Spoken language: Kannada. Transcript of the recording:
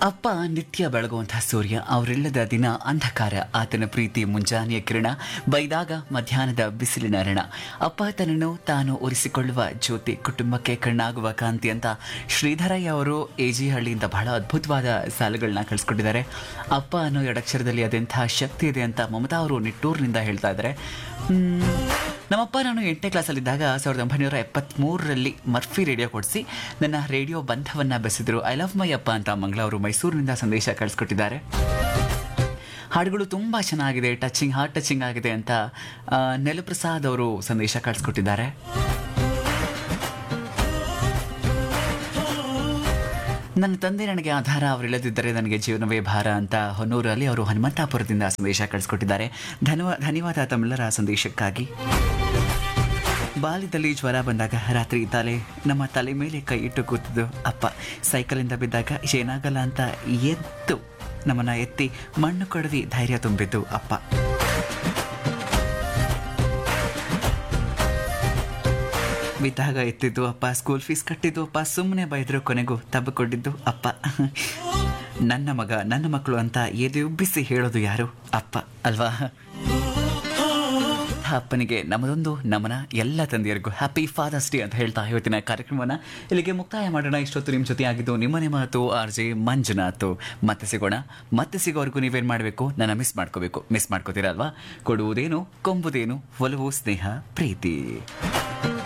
ಅಪ್ಪ ನಿತ್ಯ ಬೆಳಗುವಂತಹ ಸೂರ್ಯ ಅವರಿಲ್ಲದ ದಿನ ಅಂಧಕಾರ ಆತನ ಪ್ರೀತಿ ಮುಂಜಾನೆಯ ಕಿರಣ ಬೈದಾಗ ಮಧ್ಯಾಹ್ನದ ಬಿಸಿಲಿನ ರಣ ಅಪ್ಪ ತನ್ನನ್ನು ತಾನು ಒರೆಸಿಕೊಳ್ಳುವ ಜ್ಯೋತಿ ಕುಟುಂಬಕ್ಕೆ ಕಣ್ಣಾಗುವ ಕಾಂತಿ ಅಂತ ಶ್ರೀಧರಯ್ಯ ಅವರು ಎ ಜಿ ಹಳ್ಳಿಯಿಂದ ಬಹಳ ಅದ್ಭುತವಾದ ಸಾಲುಗಳನ್ನ ಕಳಿಸ್ಕೊಟ್ಟಿದ್ದಾರೆ ಅಪ್ಪ ಅನ್ನೋ ಎರಡಕ್ಷರದಲ್ಲಿ ಅದೆಂಥ ಶಕ್ತಿ ಇದೆ ಅಂತ ಮಮತಾ ಅವರು ನಿಟ್ಟೂರಿನಿಂದ ಹೇಳ್ತಾ ಇದ್ದಾರೆ ಹ್ಮ್, ನಮ್ಮಪ್ಪ ನಾನು ಎಂಟನೇ ಕ್ಲಾಸಲ್ಲಿದ್ದಾಗ ಸಾವಿರದ ಒಂಬೈನೂರ ಎಪ್ಪತ್ತ್ಮೂರರಲ್ಲಿ ಮರ್ಫಿ ರೇಡಿಯೋ ಕೊಡಿಸಿ ನನ್ನ ರೇಡಿಯೋ ಬಂಧವನ್ನು ಬೆಸೆದರು ಐ ಲವ್ ಮೈ ಅಪ್ಪ ಅಂತ ಮಂಗಳವರು ಮೈಸೂರಿನಿಂದ ಸಂದೇಶ ಕಳಿಸ್ಕೊಟ್ಟಿದ್ದಾರೆ ಹಾಡುಗಳು ತುಂಬ ಚೆನ್ನಾಗಿದೆ ಟಚಿಂಗ್ ಹಾರ್ಟ್ ಟಚಿಂಗ್ ಆಗಿದೆ ಅಂತ ಆ, ನೆಲಪ್ರಸಾದ್ ಅವರು ಸಂದೇಶ ಕಳಿಸ್ಕೊಟ್ಟಿದ್ದಾರೆ ನನ್ನ ತಂದೆ ನನಗೆ ಆಧಾರ ಅವರಿಲ್ಲದಿದ್ದರೆ ನನಗೆ ಜೀವನವೇ ಭಾರ ಅಂತ ಹೊನ್ನೂರಲ್ಲಿ ಅವರು ಹನುಮಂತಾಪುರದಿಂದ ಸಂದೇಶ ಕಳಿಸ್ಕೊಟ್ಟಿದ್ದಾರೆ ಧನ್ಯವಾದ ಧನ್ಯವಾದ ತಮ್ಮೆಲ್ಲರ ಸಂದೇಶಕ್ಕಾಗಿ ಬಾಲ್ಯದಲ್ಲಿ ಜ್ವರ ಬಂದಾಗ ರಾತ್ರಿ ತಲೆ ನಮ್ಮ ತಲೆ ಮೇಲೆ ಕೈ ಇಟ್ಟು ಕೂತಿದ್ದು ಅಪ್ಪ ಸೈಕಲಿಂದ ಬಿದ್ದಾಗ ಏನಾಗಲ್ಲ ಅಂತ ಎದ್ದು ನಮ್ಮನ್ನ ಎತ್ತಿ ಮಣ್ಣು ಕೊಡವಿ ಧೈರ್ಯ ತುಂಬಿದ್ದು ಅಪ್ಪ ಬಿದ್ದಾಗ ಎತ್ತಿದ್ದು ಅಪ್ಪ ಸ್ಕೂಲ್ ಫೀಸ್ ಕಟ್ಟಿದ್ದು ಅಪ್ಪ ಸುಮ್ಮನೆ ಬೈದ್ರು ಕೊನೆಗೂ ತಬ್ಬಿಕೊಂಡಿದ್ದು ಅಪ್ಪ ನನ್ನ ಮಗ ನನ್ನ ಮಕ್ಕಳು ಅಂತ ಎದೆ ಉಬ್ಬಿಸಿ ಹೇಳೋದು ಯಾರು ಅಪ್ಪ ಅಲ್ವಾ ಅಪ್ಪನಿಗೆ ನಮ್ಮದೊಂದು ನಮನ ಎಲ್ಲ ತಂದೆಯರಿಗೂ ಹ್ಯಾಪಿ ಫಾದರ್ಸ್ ಡೇ ಅಂತ ಹೇಳ್ತಾ ಇವತ್ತಿನ ಕಾರ್ಯಕ್ರಮವನ್ನು ಇಲ್ಲಿಗೆ ಮುಕ್ತಾಯ ಮಾಡೋಣ ಇಷ್ಟೊತ್ತು ನಿಮ್ಮ ಜೊತೆ ಆಗಿದ್ದು ನಿಮ್ಮನೆ ಮಾತು ಆರ್ ಜೆ ಮಂಜುನಾಥ್ ಮತ್ತೆ ಸಿಗೋಣ ಮತ್ತೆ ಸಿಗೋವರೆಗೂ ನೀವೇನು ಮಾಡಬೇಕು ನನ್ನ ಮಿಸ್ ಮಾಡ್ಕೋಬೇಕು ಮಿಸ್ ಮಾಡ್ಕೋತೀರಲ್ವಾ ಕೊಡುವುದೇನು ಕೊಂಬುದೇನು ಒಲವು ಸ್ನೇಹ ಪ್ರೀತಿ